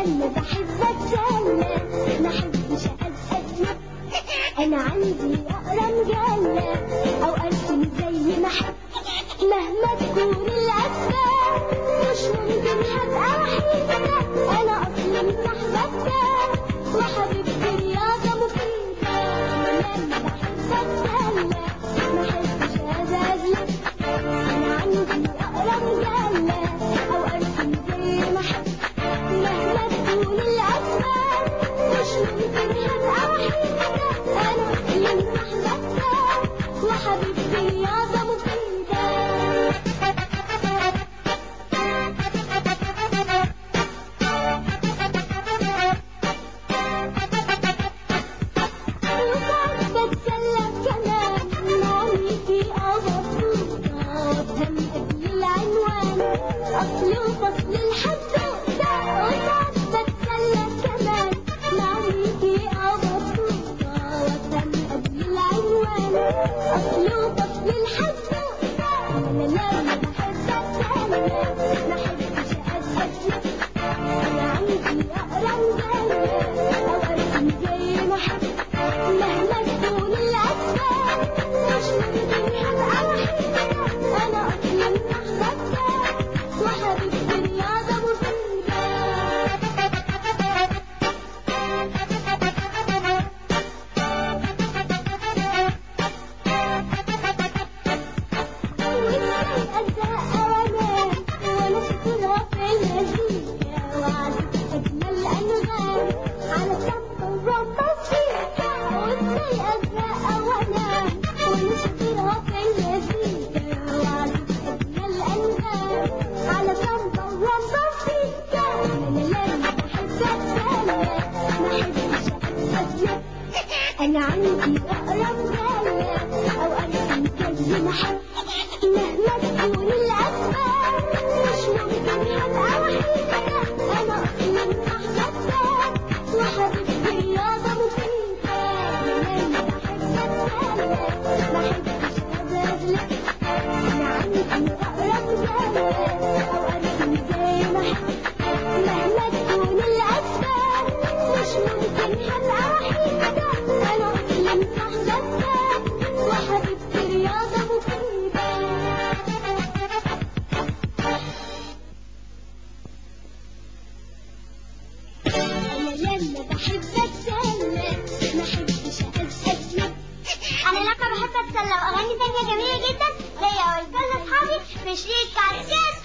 لما بحب اتسلى ما احبش ازقد انا عندي اقرا مجله او ارسم زي ما احب مهما تكون الاسباب مش ممكن هبقى وحيده انا اصلا صاحبتها وحبيبتي رياضه مفيده لما بحب اتسلى ما احبش ازقد انا عندي اقرا مجله او ارسم زي ما احب مهما تكون الأسباب مش ممكن هبقى وحيدة أنا أصلي صاحبتها وحبيبتي رياضة مفيدة وساعات بتسلى كمان مامتي أو مبسوطة وأفهم قبل العنوان أصل وفصل الحدوتة وساعات بتسلى كمان مامتي أو مبسوطة وأفهم قبل العنوان أصل وفصل الحدوتة أنا لما بحب أتسلى ما أحبش أتأذى أنا عندي أقرا مجلة أو أرسم زي ما أحب مهما تكون الأسباب مش ممكن هبقى وحيدة أنا أصلا صاحبتها وحبيبتي رياضة مفيدة وإزاي أزهق وأنام وأنا شاطرة في المزيكا وأعزف أجمل أنغام على صمت الرمبة فيكا وإزاي أزهق وأنام وأنا شاطرة في المزيكا وأعزف أجمل أنغام على صمت الرمبة فيكا أنا لما بحب أتسلى ما أحبش أتأذى أنا عندي أقرا مجلة أو أرسم زي ما أحب مهما تكون الأسباب مش ممكن هبقى وحيدة أنا أصلا صاحبتها وحبيبتي رياضة مفيدة لما بحب أتسلى ما أحبش أبادلة أنا عندي أقرا مجلة أو أرسم زي ما أحب مهما تكون الأسباب مش ممكن هبقى وحيدة أنا أصلا صاحبتها وحبيبتي رياضة مفيدة أنا لما بحب أتسلى ما أحبش أتأذى انا لما بحب اتسلى واغاني تانية جميلة جدا ليا ولكل اصحابي في شريك كارتين